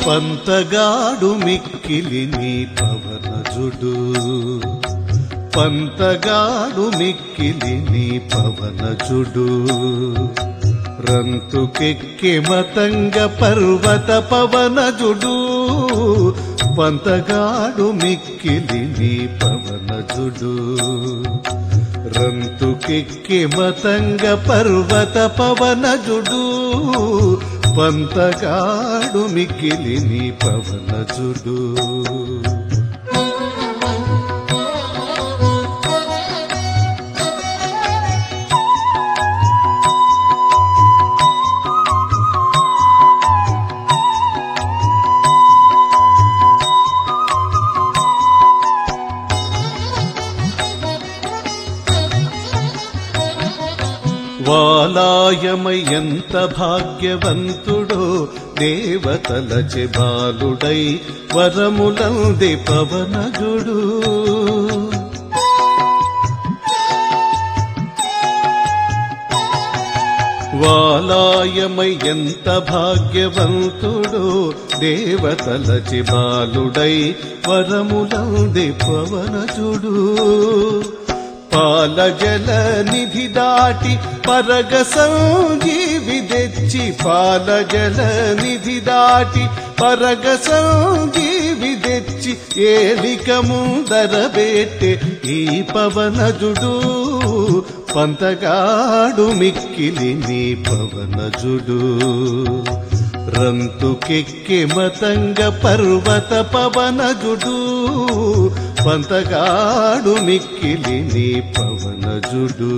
పంతగాడు మిక్కిలి నీ పవనజుడు పంతగాడు మిక్కిలి నీ పవనజుడు రంతుకెక్కి మతంగ పర్వత పవనజుడు పంతగాడు మిక్కిలి నీ పవనజుడు రంతుకెక్కి మతంగ పర్వత పవనజుడు పంతగాడు మిక్కిలి నీ పవనజుడు వాలాయమై ఎంత భాగ్యవంతుడో దేవతలచె బాలుడై వరములంది పవనజుడు వాలాయమై ఎంత భాగ్యవంతుడో దేవతలచి బాలుడై వరములంది పవనజుడు పాల జల నిధి దాటి పరగ సంజీవి తెచ్చి పాల జల నిధి దాటి పరగ సంజీవి తెచ్చి ఏలిక ముందర పెట్టే ఈ పవనజుడు పంతగాడు మిక్కిలి నీ పవనజుడు రంతుకెక్కి మతంగ పర్వత పవనజుడు పంతగాడు మిక్కిలి నీ పవనజుడు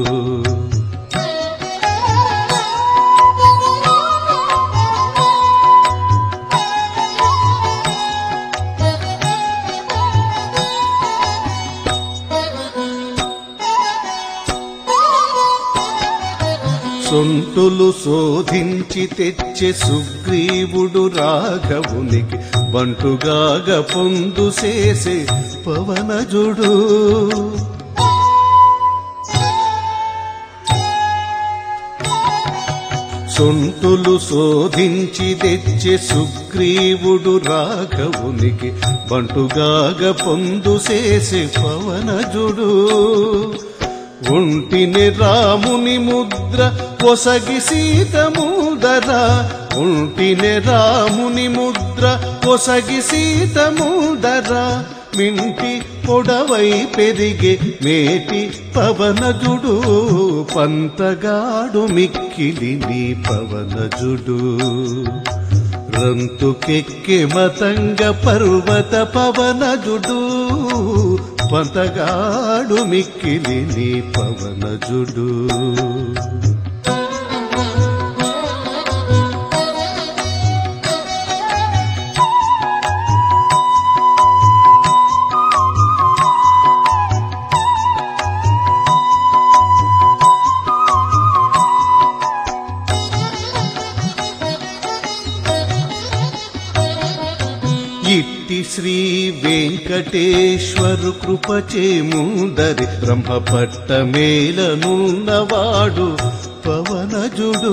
సొంటులు శోధించి తెచ్చే సుగ్రీవుడు రాఘవునికి బంటుగాగ పొందు చేసే పవనజుడు సొంటులు శోధించి తెచ్చే సుగ్రీవుడు రాఘవునికి బంటుగాగ పొందు చేసే పవనజుడు ఒంటిని రాముని ముద్ర పొసగి సీత ముదర ఒంటిని రాముని ముద్ర పొసగి సీత ముదర మింటి పొడవై పెరిగే మేటి పవనజుడు పంతగాడు మిక్కిలి నీ పవనజుడు రంతుకెక్కి మతంగ పర్వత పవనజుడు పంతగాడు మిక్కిలి నీ పవనజుడు ఇట్టి శ్రీ వెంకటేశ్వరు కృపచే ముందరి బ్రహ్మపట్ట మేలనున్నవాడు పవనజుడు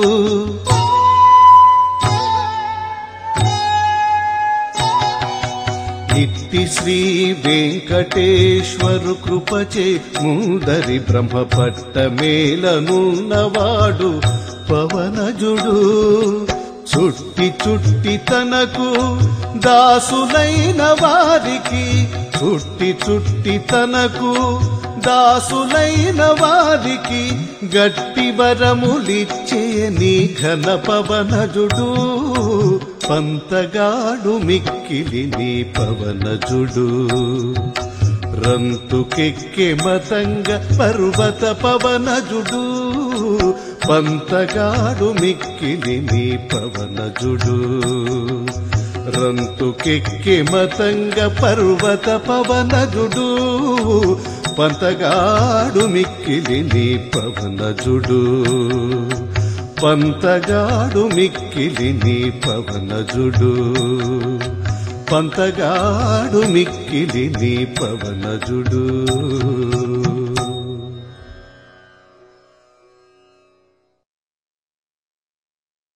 ఇట్టి శ్రీ వెంకటేశ్వరు కృపచే ముందరి బ్రహ్మపట్ట మేలనున్నవాడు పవనజుడు చుట్టి చుట్టి తనకు దాసులైన వారికి చుట్టి చుట్టి తనకు దాసులైన వారికి గట్టి వరములిచ్చే నీ ఘన పవనజుడు పంతగాడు మిక్కిలి నీ పవనజుడు రంతుకెక్కె మతంగ పర్వత పవనజుడు పంతగాడు మిక్కిలి నీ పవనజుడు రంతుకెక్కె మతంగ పర్వత పవనజుడు పంతగాడు మిక్కిలి నీ పవనజుడు పంతగాడు మిక్కిలి నీ పవనజుడు పంతగాడు మిక్కిలి నీ పవనజుడు